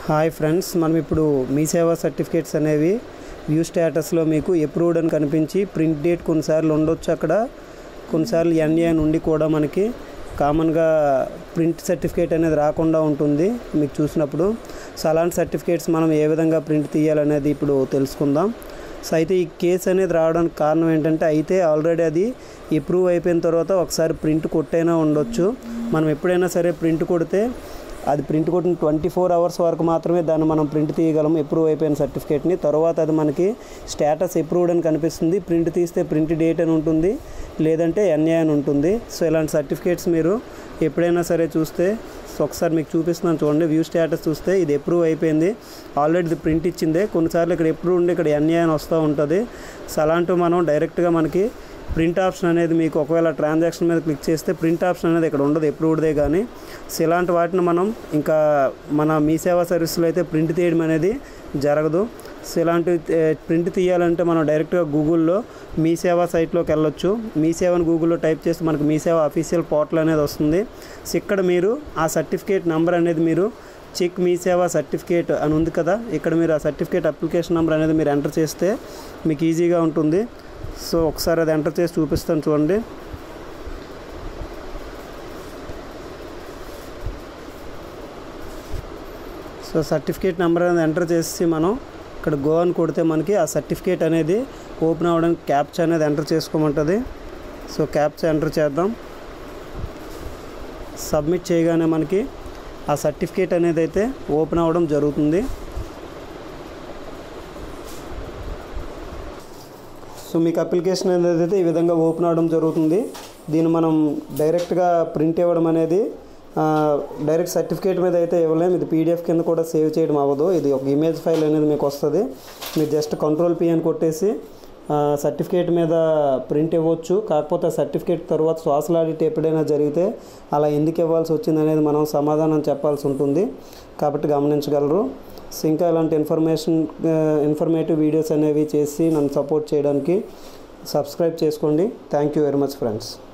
hi friends మనం ఇప్పుడు మీ సేవా సర్టిఫికేట్స్ అనేవి వ్యూ స్టేటస్లో మీకు అప్రూవ్డ్ అని కనిపించి ప్రింట్ డేట్ కొన్నిసార్లు ఉండొచ్చు అక్కడ కొన్నిసార్లు ఎన్ఏ నుండి కూడా మనకి కామన్గా ప్రింట్ సర్టిఫికేట్ అనేది రాకుండా ఉంటుంది మీకు చూసినప్పుడు సో అలాంటి సర్టిఫికేట్స్ మనం ఏ విధంగా ప్రింట్ తీయాలనేది ఇప్పుడు తెలుసుకుందాం సో అయితే ఈ కేసు అనేది రావడానికి కారణం ఏంటంటే అయితే ఆల్రెడీ అది అప్రూవ్ అయిపోయిన తర్వాత ఒకసారి ప్రింట్ కొట్టైనా ఉండొచ్చు మనం ఎప్పుడైనా సరే ప్రింట్ కొడితే అది ప్రింట్ కొట్టిన ట్వంటీ ఫోర్ అవర్స్ వరకు మాత్రమే దాన్ని మనం ప్రింట్ తీయగలం అప్రూవ్ అయిపోయిన సర్టిఫికేట్ని తర్వాత అది మనకి స్టేటస్ అప్రూవ్డ్ అని కనిపిస్తుంది ప్రింట్ తీస్తే ప్రింట్ డేట్ అని ఉంటుంది లేదంటే ఎన్ఏ అని ఉంటుంది సో ఇలాంటి సర్టిఫికేట్స్ మీరు ఎప్పుడైనా సరే చూస్తే సో ఒకసారి మీకు చూపిస్తున్నాను చూడండి వ్యూ స్టేటస్ చూస్తే ఇది అప్రూవ్ అయిపోయింది ఆల్రెడీ ఇది ప్రింట్ ఇచ్చిందే కొన్నిసార్లు ఇక్కడ అప్రూవ్ ఉండి ఇక్కడ ఎన్ఏ అని వస్తూ ఉంటుంది సో అలాంటివి మనం డైరెక్ట్గా మనకి ప్రింట్ ఆప్షన్ అనేది మీకు ఒకవేళ ట్రాన్సాక్షన్ మీద క్లిక్ చేస్తే ప్రింట్ ఆప్షన్ అనేది ఇక్కడ ఉండదు ఎప్రూవ్డ్దే కానీ సో ఇలాంటి వాటిని మనం ఇంకా మన మీ సేవా సర్వీస్లో అయితే ప్రింట్ తీయడం అనేది జరగదు సో ఇలాంటి ప్రింట్ తీయాలంటే మనం డైరెక్ట్గా గూగుల్లో మీ సేవా సైట్లోకి వెళ్ళొచ్చు మీ సేవను గూగుల్లో టైప్ చేస్తే మనకు మీ సేవ అఫీషియల్ పోర్టల్ అనేది వస్తుంది సో ఇక్కడ మీరు ఆ సర్టిఫికేట్ నెంబర్ అనేది మీరు చెక్ మీ సేవ సర్టిఫికేట్ అని ఉంది కదా ఇక్కడ మీరు ఆ సర్టిఫికేట్ అప్లికేషన్ నెంబర్ అనేది మీరు ఎంటర్ చేస్తే మీకు ఈజీగా ఉంటుంది సో ఒకసారి అది ఎంటర్ చేసి చూపిస్తాను చూడండి సో సర్టిఫికేట్ నెంబర్ అనేది ఎంటర్ చేసి మనం ఇక్కడ గో అని కొడితే మనకి ఆ సర్టిఫికేట్ అనేది ఓపెన్ అవ్వడానికి క్యాప్చా అనేది ఎంటర్ చేసుకోమంటుంది సో క్యాప్చా ఎంటర్ చేద్దాం సబ్మిట్ చేయగానే మనకి ఆ సర్టిఫికేట్ అనేది అయితే ఓపెన్ అవ్వడం జరుగుతుంది సో మీకు అప్లికేషన్ అనేది అయితే ఈ విధంగా ఓపెన్ అవ్వడం జరుగుతుంది దీన్ని మనం డైరెక్ట్గా ప్రింట్ ఇవ్వడం అనేది ఆ, డైరెక్ట్ సర్టిఫికేట్ మీద అయితే ఇవ్వలేము ఇది పీడిఎఫ్ కింద కూడా సేవ్ చేయడం అవ్వదు ఇది ఒక ఇమేజ్ ఫైల్ అనేది మీకు వస్తుంది మీరు జస్ట్ కంట్రోల్ పి అని కొట్టేసి ఆ, సర్టిఫికేట్ మీద ప్రింట్ ఇవ్వచ్చు కాకపోతే ఆ సర్టిఫికేట్ తర్వాత సోషల్ ఆడిట్ ఎప్పుడైనా జరిగితే అలా ఎందుకు ఇవ్వాల్సి వచ్చింది అనేది మనం సమాధానం చెప్పాల్సి ఉంటుంది కాబట్టి గమనించగలరు సో ఇంకా ఇలాంటి ఇన్ఫర్మేషన్ ఇన్ఫర్మేటివ్ వీడియోస్ అనేవి చేసి నన్ను సపోర్ట్ చేయడానికి సబ్స్క్రైబ్ చేసుకోండి thank you very much friends